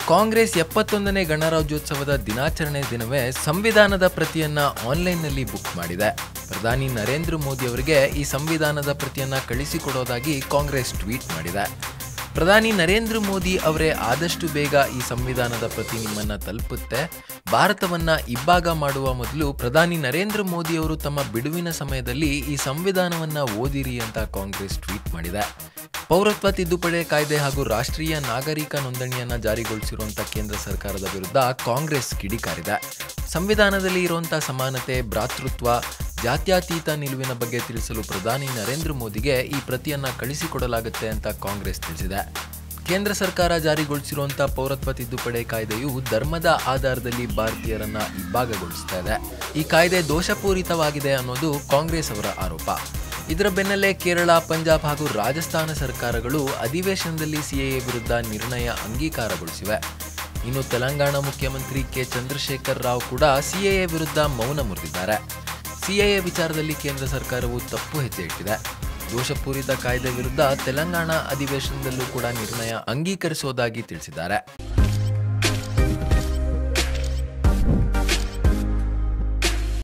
ಕಾಂಗ್ರೆಸ್ ಎಪ್ಪತ್ತೊಂದನೇ ಗಣರಾಜ್ಯೋತ್ಸವದ ದಿನಾಚರಣೆ ದಿನವೇ ಸಂವಿಧಾನದ ಪ್ರತಿಯನ್ನ ಆನ್ಲೈನ್ನಲ್ಲಿ ಬುಕ್ ಮಾಡಿದೆ ಪ್ರಧಾನಿ ನರೇಂದ್ರ ಮೋದಿ ಅವರಿಗೆ ಈ ಸಂವಿಧಾನದ ಪ್ರತಿಯನ್ನ ಕಳಿಸಿಕೊಡೋದಾಗಿ ಕಾಂಗ್ರೆಸ್ ಟ್ವೀಟ್ ಮಾಡಿದೆ ಪ್ರಧಾನಿ ನರೇಂದ್ರ ಮೋದಿ ಅವರೇ ಆದಷ್ಟು ಬೇಗ ಈ ಸಂವಿಧಾನದ ಪ್ರತಿ ನಿಮ್ಮನ್ನ ತಲುಪುತ್ತೆ ಭಾರತವನ್ನ ಇಬ್ಬಾಗ ಮಾಡುವ ಮೊದಲು ಪ್ರಧಾನಿ ನರೇಂದ್ರ ಮೋದಿ ಅವರು ತಮ್ಮ ಬಿಡುವಿನ ಸಮಯದಲ್ಲಿ ಈ ಸಂವಿಧಾನವನ್ನ ಓದಿರಿ ಅಂತ ಕಾಂಗ್ರೆಸ್ ಟ್ವೀಟ್ ಮಾಡಿದೆ ಪೌರತ್ವ ತಿದ್ದುಪಡಿ ಕಾಯ್ದೆ ಹಾಗೂ ರಾಷ್ಟ್ರೀಯ ನಾಗರಿಕ ನೋಂದಣಿಯನ್ನ ಜಾರಿಗೊಳಿಸಿರುವಂತಹ ಕೇಂದ್ರ ಸರ್ಕಾರದ ವಿರುದ್ಧ ಕಾಂಗ್ರೆಸ್ ಕಿಡಿಕಾರಿದೆ ಸಂವಿಧಾನದಲ್ಲಿ ಇರುವಂತಹ ಸಮಾನತೆ ಭ್ರಾತೃತ್ವ ಜಾತ್ಯತೀತ ನಿಲುವಿನ ಬಗ್ಗೆ ತಿಳಿಸಲು ಪ್ರಧಾನಿ ನರೇಂದ್ರ ಮೋದಿಗೆ ಈ ಪ್ರತಿಯನ್ನ ಕಳಿಸಿಕೊಡಲಾಗುತ್ತೆ ಅಂತ ಕಾಂಗ್ರೆಸ್ ತಿಳಿಸಿದೆ ಕೇಂದ್ರ ಸರ್ಕಾರ ಜಾರಿಗೊಳಿಸಿರುವಂಥ ಪೌರತ್ವ ತಿದ್ದುಪಡಿ ಕಾಯ್ದೆಯು ಧರ್ಮದ ಆಧಾರದಲ್ಲಿ ಭಾರತೀಯರನ್ನ ಇಬ್ಬಾಗಗೊಳಿಸ್ತಾ ಇದೆ ಈ ಕಾಯ್ದೆ ದೋಷಪೂರಿತವಾಗಿದೆ ಅನ್ನೋದು ಕಾಂಗ್ರೆಸ್ ಅವರ ಆರೋಪ ಇದರ ಬೆನ್ನಲ್ಲೇ ಕೇರಳ ಪಂಜಾಬ್ ಹಾಗೂ ರಾಜಸ್ಥಾನ ಸರ್ಕಾರಗಳು ಅಧಿವೇಶನದಲ್ಲಿ ಸಿಎಎ ವಿರುದ್ಧ ನಿರ್ಣಯ ಅಂಗೀಕಾರಗೊಳಿಸಿವೆ ಇನ್ನು ತೆಲಂಗಾಣ ಮುಖ್ಯಮಂತ್ರಿ ಕೆ ಚಂದ್ರಶೇಖರ್ ರಾವ್ ಕೂಡ ಸಿಎಎ ವಿರುದ್ಧ ಮೌನ ಮುರಿದಿದ್ದಾರೆ ಸಿಎಎ ವಿಚಾರದಲ್ಲಿ ಕೇಂದ್ರ ಸರ್ಕಾರವು ತಪ್ಪು ಹೆಜ್ಜೆ ಇಟ್ಟಿದೆ ದೋಷಪೂರಿತ ಕಾಯ್ದೆ ವಿರುದ್ಧ ತೆಲಂಗಾಣ ಅಧಿವೇಶನದಲ್ಲೂ ಕೂಡ ನಿರ್ಣಯ ಅಂಗೀಕರಿಸೋದಾಗಿ ತಿಳಿಸಿದ್ದಾರೆ